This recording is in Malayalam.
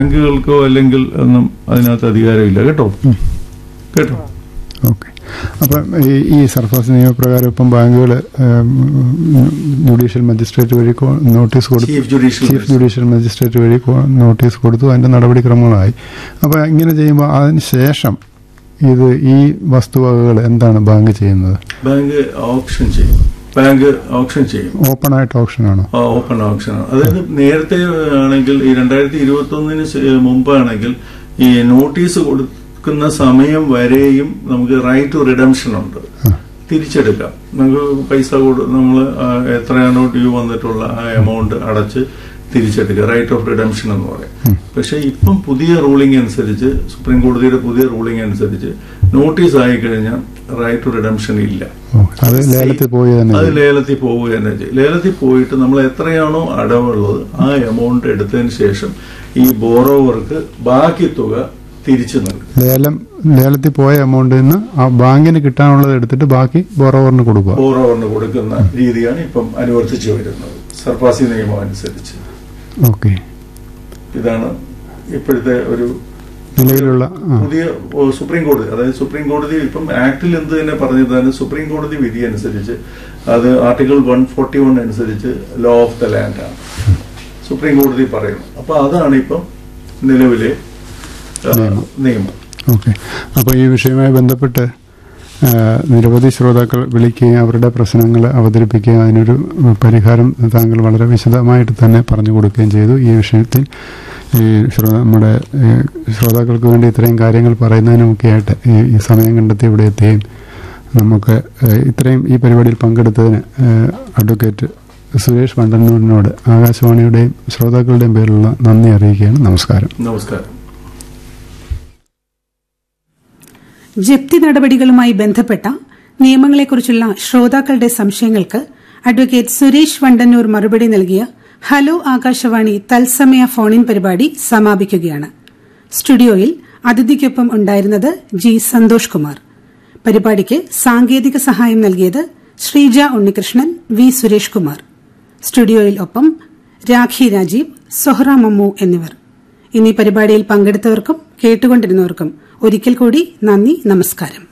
ബാങ്കുകൾക്കോ അല്ലെങ്കിൽ ഒന്നും അതിനകത്ത് അധികാരമില്ല കേട്ടോ കേട്ടോ ഓക്കെ അപ്പം ഈ ഈ സർഫാസ് നിയമപ്രകാരം ഇപ്പം ബാങ്കുകൾ ജുഡീഷ്യൽ മജിസ്ട്രേറ്റ് വഴി കോ- നോട്ടീസ് കൊടുത്തു chief judicial chief judicial magistrate വഴി കോ- നോട്ടീസ് കൊടുത്തു അതിന്റെ നടപടിക്രമങ്ങളായി അപ്പോൾ ഇങ്ങനെ ചെയ്യുമ്പോൾ അതിന് ശേഷം ഇത് ഈ വസ്തുവകകൾ എന്താണ് ബാങ്ക് ചെയ്യുന്നത് ബാങ്ക് ഓപ്ഷൻ ചെയ്യും ബാങ്ക് ഓപ്ഷൻ ചെയ്യും ഓപ്പൺ ആയിട്ട് ഓപ്ഷൻ ആണോ ഓപ്പൺ ഓപ്ഷൻ അതായത് നേരത്തെ ആണെങ്കിൽ ഈ രണ്ടായിരത്തി ഇരുപത്തി ഒന്നിന് മുമ്പാണെങ്കിൽ ഈ നോട്ടീസ് കൊടുക്കുന്ന സമയം വരെയും നമുക്ക് റൈറ്റ് ടു റിഡംഷൻ ഉണ്ട് തിരിച്ചെടുക്കാം നമുക്ക് പൈസ കൊടു നമ്മൾ എത്രയാണോ ഡ്യൂ വന്നിട്ടുള്ള ആ എമൗണ്ട് അടച്ച് തിരിച്ചെടുക്കുക റൈറ്റ് ഓഫ് റിഡംഷൻ എന്ന് പറയും പക്ഷെ ഇപ്പം പുതിയ റൂളിംഗ് അനുസരിച്ച് സുപ്രീം കോടതിയുടെ പുതിയ റൂളിംഗ് അനുസരിച്ച് നോട്ടീസ് ആയി കഴിഞ്ഞാൽ റൈറ്റ് ടു റിഡംഷൻ ഇല്ല ഓ, അത് ലേലത്തിൽ പോയി തന്നെ അത് ചെയ്യും. ലേലത്തിൽ പോവുക തന്നെ ചെയ്യും ലേലത്തിൽ പോയിട്ട് നമ്മൾ എത്രയാണോ അടവുള്ളത് ആ എമൗണ്ട് എടുത്തതിന് ശേഷം ഈ ബോറോവർക്ക് ബാക്കി തുക തിരിച്ചു നൽകും ലേലം ലേലത്തിൽ പോയ എമൗണ്ടിൽ നിന്ന് ആ ബാങ്കിന് കിട്ടാനുള്ളത് എടുത്തിട്ട് ബാക്കി ബോറോവറിന് കൊടുക്കുക ബോറോവറിന് കൊടുക്കുന്ന രീതിയാണ് ഇപ്പം അനുവർത്തിച്ചു വരുന്നത് സർപ്പാസി നിയമം അനുസരിച്ച് ഓക്കെ ഇതാണ് ഇപ്പോഴത്തെ ഒരു നിലവിലുള്ള ആ, പുതിയ ഓ, സുപ്രീം കോടതി അതായത് സുപ്രീം കോടതി ഇപ്പം ആക്ടിൽ എന്ത് തന്നെ പറഞ്ഞതാണ് സുപ്രീം കോടതി വിധി അനുസരിച്ച് അത് ആർട്ടിക്കിൾ വൺ ഫോർട്ടി വൺ അനുസരിച്ച് ലോ ഓഫ് ദ ലാൻഡ് ആണ് സുപ്രീം കോടതി പറയുന്നു അപ്പൊ അതാണ് ഇപ്പം നിലവിലെ ആ, നിയമം. നിയമം ഓക്കെ അപ്പോൾ ഈ വിഷയവുമായി ബന്ധപ്പെട്ട് ആ, നിരവധി ശ്രോതാക്കൾ വിളിക്കുകയും അവരുടെ പ്രശ്നങ്ങൾ അവതരിപ്പിക്കുകയും അതിനൊരു പരിഹാരം താങ്കൾ വളരെ വിശദമായിട്ട് തന്നെ പറഞ്ഞു കൊടുക്കുകയും ചെയ്തു ഈ വിഷയത്തിൽ ഈ ശ്രോ- നമ്മുടെ ഈ ശ്രോതാക്കൾക്ക് വേണ്ടി ഇത്രയും കാര്യങ്ങൾ പറയുന്നതിനുമൊക്കെയായിട്ട് ഈ ഈ സമയം കണ്ടെത്തി ഇവിടെ എത്തുകയും നമുക്ക് ഏഹ്, ഇത്രയും ഈ പരിപാടിയിൽ പങ്കെടുത്തതിന് ഏഹ്, അഡ്വക്കേറ്റ് സുരേഷ് വണ്ടന്നൂരിനോട് ആകാശവാണിയുടെയും ശ്രോതാക്കളുടെയും പേരിലുള്ള നന്ദി അറിയിക്കുകയാണ് നമസ്കാരം നമസ്കാരം ജപ്തി നടപടികളുമായി ബന്ധപ്പെട്ട നിയമങ്ങളെക്കുറിച്ചുള്ള ശ്രോതാക്കളുടെ സംശയങ്ങൾക്ക് അഡ്വക്കേറ്റ് സുരേഷ് വണ്ടന്നൂർ മറുപടി നൽകിയ ഹലോ ആകാശവാണി തത്സമയ ഫോണിൻ പരിപാടി സമാപിക്കുകയാണ് സ്റ്റുഡിയോയിൽ അതിഥിക്കൊപ്പം ഉണ്ടായിരുന്നത് ജി സന്തോഷ് കുമാർ പരിപാടിക്ക് സാങ്കേതിക സഹായം നൽകിയത് ശ്രീജ ഉണ്ണികൃഷ്ണൻ വി സുരേഷ് കുമാർ സ്റ്റുഡിയോയിൽ ഒപ്പം രാഖി രാജീവ് സൊഹ്റ മമ്മു എന്നിവർ ഇന്നീ പരിപാടിയിൽ പങ്കെടുത്തവർക്കും കേട്ടുകൊണ്ടിരുന്നവർക്കും ഒരിക്കൽ കൂടി നന്ദി നമസ്കാരം